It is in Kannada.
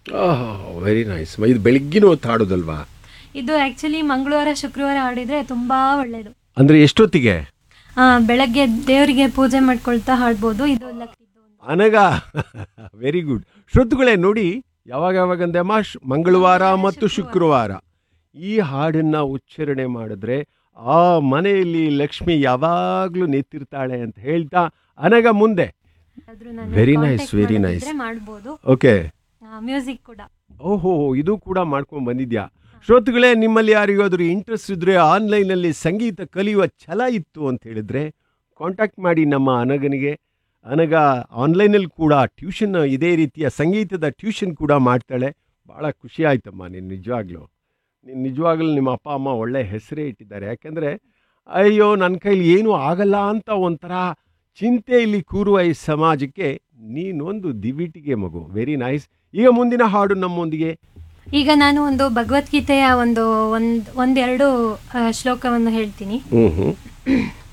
ವೆರಿ ನೈಸ್ ಇದು ಬೆಳಗ್ಗಿನ ಹೊತ್ತು ಹಾಡೋದಲ್ವಾ ಇದು ಆ್ಯಕ್ಚುಲಿ ಮಂಗಳವಾರ ಶುಕ್ರವಾರ ಹಾಡಿದರೆ ತುಂಬ ಒಳ್ಳೆಯದು ಅಂದರೆ ಎಷ್ಟೊತ್ತಿಗೆ ಬೆಳಗ್ಗೆ ದೇವರಿಗೆ ಪೂಜೆ ಮಾಡ್ಕೊಳ್ತಾ ಹಾಡ್ಬೋದು ಇದು ಲಕ್ಕಿದ್ದು ಅನಗ ವೆರಿ ಗುಡ್ ಶ್ರೋತೃಗಳೇ ನೋಡಿ ಯಾವಾಗ ಯಾವಾಗಂದೆಮ್ಮ ಶ್- ಮಂಗಳವಾರ ಮತ್ತು ಶುಕ್ರವಾರ ಈ ಹಾಡನ್ನ ಉಚ್ಚಾರಣೆ ಮಾಡಿದ್ರೆ ಆ ಮನೆಯಲ್ಲಿ ಲಕ್ಷ್ಮಿ ಯಾವಾಗಲೂ ನಿಂತಿರ್ತಾಳೆ ಅಂತ ಹೇಳ್ತಾ ಅನಗ ಮುಂದೆ ಆದ್ರೂ ನಾನು Very nice, contact very ಮಾಡೋದಿದ್ರೆ nice. ಮಾಡ್ಬೋದು ಓಕೆ ಮ್ಯೂಸಿಕ್ ಕೂಡ ಓಹೋ ಇದು ಕೂಡ ಮಾಡ್ಕೊಂಡು ಬಂದಿದ್ಯಾ ಶ್ರೋತೃಗಳೇ ನಿಮ್ಮಲ್ಲಿ ಯಾರಿಗಾದ್ರೂ ಇಂಟ್ರೆಸ್ಟ್ ಇದ್ರೆ ಆನ್ಲೈನಲ್ಲಿ ಸಂಗೀತ ಕಲಿಯುವ ಛಲ ಇತ್ತು ಅಂತ ಹೇಳಿದ್ರೆ ಕಾಂಟ್ಯಾಕ್ಟ್ ಮಾಡಿ ನಮ್ಮ ಅನಗನಿಗೆ ಅನಗ ಆನ್ಲೈನಲ್ಲಿ ಕೂಡ ಟ್ಯೂಷನ್ ಇದೇ ರೀತಿಯ ಸಂಗೀತದ ಟ್ಯೂಷನ್ ಕೂಡ ಮಾಡ್ತಾಳೆ ಭಾಳ ಖುಷಿ ಆಯ್ತಮ್ಮ ನೀನು ನಿಜವಾಗ್ಲೂ ನೀನು ನಿಜವಾಗ್ಲೂ ನಿಮ್ಮ ಅಪ್ಪ ಅಮ್ಮ ಒಳ್ಳೆ ಹೆಸರೇ ಇಟ್ಟಿದ್ದಾರೆ ಯಾಕೆಂದರೆ ಅಯ್ಯೋ ನನ್ನ ಕೈಲಿ ಏನೂ ಆಗಲ್ಲ ಅಂತ ಒಂಥರ ಚಿಂತೆಯಲ್ಲಿ ಕೂರುವ ಈ ಸಮಾಜಕ್ಕೆ ನೀನೊಂದು ದಿವಿಟಿಗೆ ಮಗು ವೆರಿ ನೈಸ್ ಈಗ ಮುಂದಿನ ಹಾಡು ನಮ್ಮೊಂದಿಗೆ ಈಗ ನಾನು ಒಂದು ಭಗವದ್ಗೀತೆಯ ಒಂದು ಒಂದು ಒಂದೆರಡು ಆ, ಶ್ಲೋಕವನ್ನು ಹೇಳ್ತೀನಿ ಹ್ಞೂ ಹ್ಞೂ